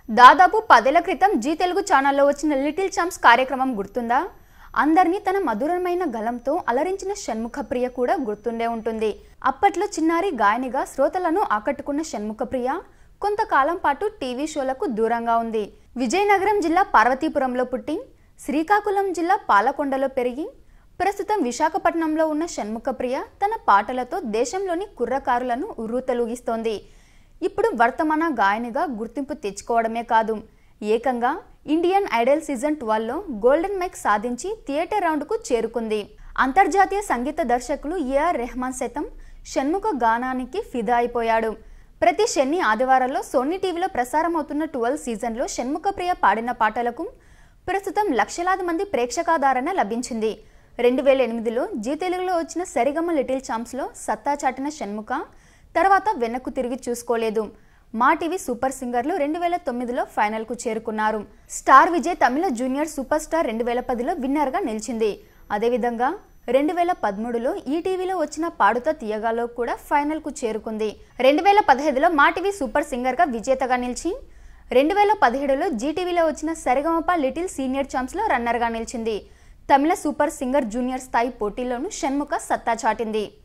దాదాపు పదేళ్ల క్రితం జీ తెలుగు ఛానల్లో వచ్చిన లిటిల్ ఛాంప్స్ కార్యక్రమం గుర్తుందా అందరినీ తన మధురమైన గలంతో అలరించిన షణ్ముఖప్రియ కూడా గుర్తుండే ఉంటుంది అప్పట్లో చిన్నారి గాయనిగా శ్రోతలను ఆకట్టుకున్న షణ్ముఖప్రియ కొంతకాలం పాటు టీవీ షోలకు దూరంగా ఉంది విజయనగరం జిల్లా పార్వతీపురంలో పుట్టి శ్రీకాకుళం జిల్లా పాలకొండలో పెరిగి ప్రస్తుతం విశాఖపట్నంలో ఉన్న షణ్ముఖప్రియ తన పాటలతో దేశంలోని కుర్రకారులను ఉర్రూతలూగిస్తోంది ఇప్పుడు వర్తమాన గాయనిగా గుర్తింపు తెచ్చుకోవడమే కాదు ఏకంగా ఇండియన్ ఐడల్ సీజన్ ట్వెల్వ్లో గోల్డెన్ మైక్ సాధించి థియేటర్ రౌండ్కు చేరుకుంది అంతర్జాతీయ సంగీత దర్శకులు ఏఆర్ రెహమాన్ సైతం షణ్ముఖ గానానికి ఫిదా అయిపోయాడు ప్రతి శని ఆదివారాల్లో సోనీ టీవీలో ప్రసారం అవుతున్న ట్వెల్వ్ సీజన్లో షణ్ముఖప్రియ పాడిన పాటలకు ప్రస్తుతం లక్షలాది మంది ప్రేక్షకాదరణ లభించింది రెండు వేల ఎనిమిదిలో జీ తెలుగులో వచ్చిన సరిగమ లిటిల్ ఛాంప్స్లో సత్తా చాటిన షణ్ముఖ తర్వాత వెనక్కు తిరిగి చూసుకోలేదు మా టీవీ సూపర్ సింగర్లు రెండు వేల తొమ్మిదిలో ఫైనల్కు చేరుకున్నారు star Vijay Tamil junior super star రెండు వేల పదిలో విన్నర్గా నిలిచింది అదేవిధంగా రెండు వేల పదమూడులో ఈ టీవీలో వచ్చిన పాడుతా తీయగాలో కూడా ఫైనల్కు చేరుకుంది రెండు వేల పదహైదులో మా టీవీ సూపర్ సింగర్గా విజేతగా నిలిచి రెండు వేల పదిహేడులో జీటీవీలో వచ్చిన సరిగమప లిటిల్ సీనియర్ ఛాంప్స్లో రన్నర్గా నిలిచింది తమిళ సూపర్ సింగర్ జూనియర్ స్థాయి పోటీలోనూ షణ్ముఖ సత్తా చాటింది